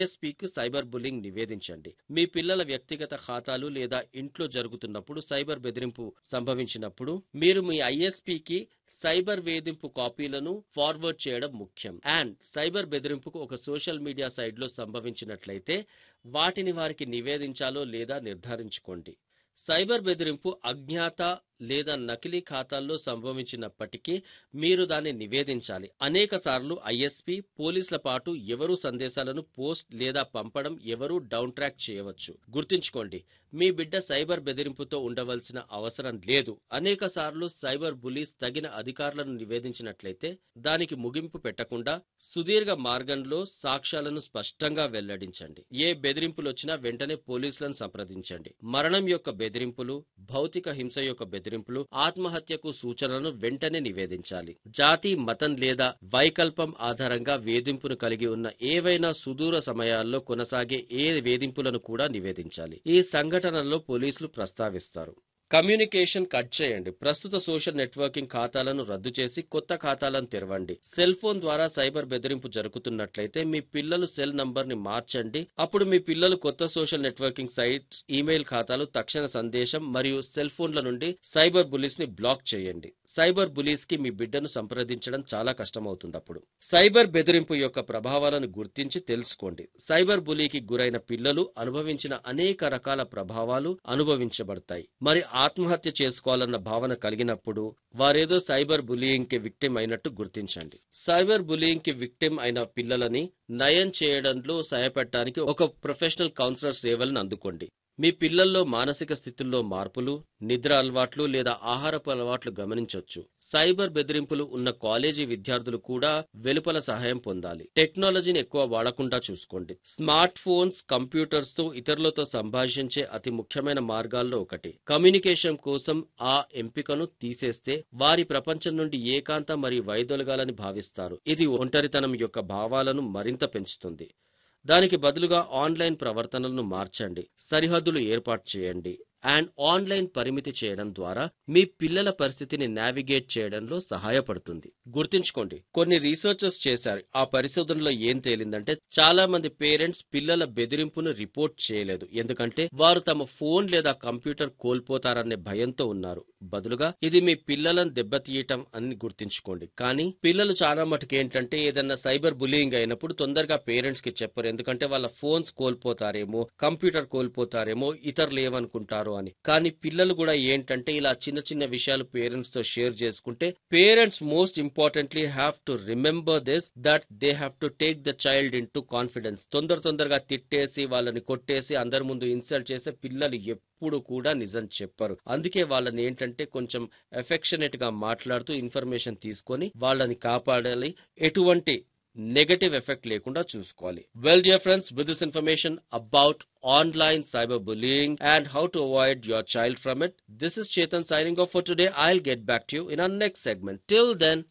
ఐఎస్పీకి cyber bullying నివేదించండి మీ పిల్లల వ్యక్తిగత ఖాతాలు లేదా ఇంట్లో జరుగుతున్నప్పుడు సైబర్ బెదిరింపు సంభవించినప్పుడు మీరు మీ ఐఎస్పీకి సైబర్ వేధింపు కాపీలను ఫార్వర్డ్ చేయడం ముఖ్యం అండ్ సైబర్ బెదిరింపుకు ఒక సోషల్ మీడియా సైట్లో సంభవించినట్లయితే వాటిని వారికి నివేదించాలో లేదా నిర్ధారించుకోండి సైబర్ బెదిరింపు అజ్ఞాత లేదా నకిలీ ఖాతాల్లో సంభవించినప్పటికీ మీరు దాన్ని నివేదించాలి అనేక సార్లు ఐఎస్పీ పోలీసుల పాటు ఎవరు సందేశాలను పోస్ట్ లేదా పంపడం ఎవరూ డౌన్ ట్రాక్ చేయవచ్చు గుర్తుంచుకోండి మీ బిడ్డ సైబర్ బెదిరింపుతో ఉండవలసిన అవసరం లేదు అనేక సార్లు సైబర్ బులీస్ తగిన అధికారులను నివేదించినట్లయితే దానికి ముగింపు పెట్టకుండా సుదీర్ఘ మార్గంలో సాక్ష్యాలను స్పష్టంగా వెల్లడించండి ఏ బెదిరింపులు వచ్చినా వెంటనే పోలీసులను సంప్రదించండి మరణం యొక్క బెదిరింపులు భౌతిక హింస యొక్క బెదిరింపులు ఆత్మహత్యకు సూచనలను వెంటనే నివేదించాలి జాతి మతం లేదా వైకల్పం ఆధారంగా వేధింపును కలిగి ఉన్న ఏవైనా సుదూర సమయాల్లో కొనసాగే ఏ వేధింపులను కూడా నివేదించాలి ఈ సంఘటనలో పోలీసులు ప్రస్తావిస్తారు కమ్యూనికేషన్ కట్ చేయండి ప్రస్తుత సోషల్ నెట్వర్కింగ్ ఖాతాలను రద్దు చేసి కొత్త ఖాతాలను తెరవండి సెల్ ఫోన్ ద్వారా సైబర్ బెదిరింపు జరుగుతున్నట్లయితే మీ పిల్లలు సెల్ నంబర్ ని మార్చండి అప్పుడు మీ పిల్లలు కొత్త సోషల్ నెట్వర్కింగ్ సైట్స్ ఈమెయిల్ ఖాతాలు తక్షణ సందేశం మరియు సెల్ ఫోన్ల నుండి సైబర్ బులీస్ ని బ్లాక్ చేయండి సైబర్ బులీస్ కి మీ బిడ్డను సంప్రదించడం చాలా కష్టమవుతుంది అప్పుడు సైబర్ బెదిరింపు యొక్క ప్రభావాలను గుర్తించి తెలుసుకోండి సైబర్ బులీకి గురైన పిల్లలు అనుభవించిన అనేక రకాల ప్రభావాలు అనుభవించబడతాయి మరి ఆత్మహత్య చేసుకోవాలన్న భావన కలిగినప్పుడు వారేదో సైబర్ బులియింగ్ కి విక్టిమ్ అయినట్టు గుర్తించండి సైబర్ బులియింగ్ కి విక్టిమ్ అయిన పిల్లలని నయం చేయడంలో సహాయపడటానికి ఒక ప్రొఫెషనల్ కౌన్సిలర్ సేవలను అందుకోండి మీ పిల్లల్లో మానసిక స్థితుల్లో మార్పులు నిద్ర అలవాట్లు లేదా ఆహారపు అలవాట్లు గమనించవచ్చు సైబర్ బెదిరింపులు ఉన్న కాలేజీ విద్యార్థులు కూడా వెలుపల సహాయం పొందాలి టెక్నాలజీని ఎక్కువ వాడకుండా చూసుకోండి స్మార్ట్ ఫోన్స్ కంప్యూటర్స్ తో ఇతరులతో సంభాషించే అతి ముఖ్యమైన మార్గాల్లో ఒకటి కమ్యూనికేషన్ కోసం ఆ ఎంపికను తీసేస్తే వారి ప్రపంచం నుండి ఏకాంత మరియు వైదొలగాలని భావిస్తారు ఇది ఒంటరితనం యొక్క భావాలను మరింత పెంచుతుంది దానికి బదులుగా ఆన్లైన్ ప్రవర్తనలను మార్చండి సరిహద్దులు ఏర్పాటు చేయండి అండ్ ఆన్లైన్ పరిమితి చేయడం ద్వారా మీ పిల్లల పరిస్థితిని నావిగేట్ చేయడంలో సహాయపడుతుంది గుర్తుంచుకోండి కొన్ని రీసెర్చర్స్ చేశారు ఆ పరిశోధనలో ఏం తేలిందంటే చాలా మంది పేరెంట్స్ పిల్లల బెదిరింపును రిపోర్ట్ చేయలేదు ఎందుకంటే వారు తమ ఫోన్ లేదా కంప్యూటర్ కోల్పోతారనే భయంతో ఉన్నారు బదులుగా ఇది మీ పిల్లలను దెబ్బతీయటం అని గుర్తుంచుకోండి కానీ పిల్లలు చాలా మటుకు ఏంటంటే ఏదన్నా సైబర్ బులియింగ్ అయినప్పుడు తొందరగా పేరెంట్స్ కి చెప్పరు ఎందుకంటే వాళ్ళ ఫోన్స్ కోల్పోతారేమో కంప్యూటర్ కోల్పోతారేమో ఇతరులు ఏమనుకుంటారో అని కానీ పిల్లలు కూడా ఏంటంటే ఇలా చిన్న చిన్న విషయాలు పేరెంట్స్ తో షేర్ చేసుకుంటే parents most importantly have to remember this that they have to take the child into confidence తొందర తొందరగా తిట్టేసి వాళ్ళని కొట్టేసి అందరి ముందు ఇన్సల్ట్ చేస్తే పిల్లలు ఎప్పుడు కూడా నిజం చెప్పరు అందుకే వాళ్ళని ఏంటంటే కొంచెం ఎఫెక్షనేట్ గా మాట్లాడుతూ ఇన్ఫర్మేషన్ తీసుకొని వాళ్ళని కాపాడాలి ఎటువంటి నెగటివ్ ఎఫెక్ట్ లేకుండా చూసుకోవాలి well dear friends with this information about online cyber bullying and how to avoid your child from it this is Chetan signing off for today I'll get back to you in our next segment till then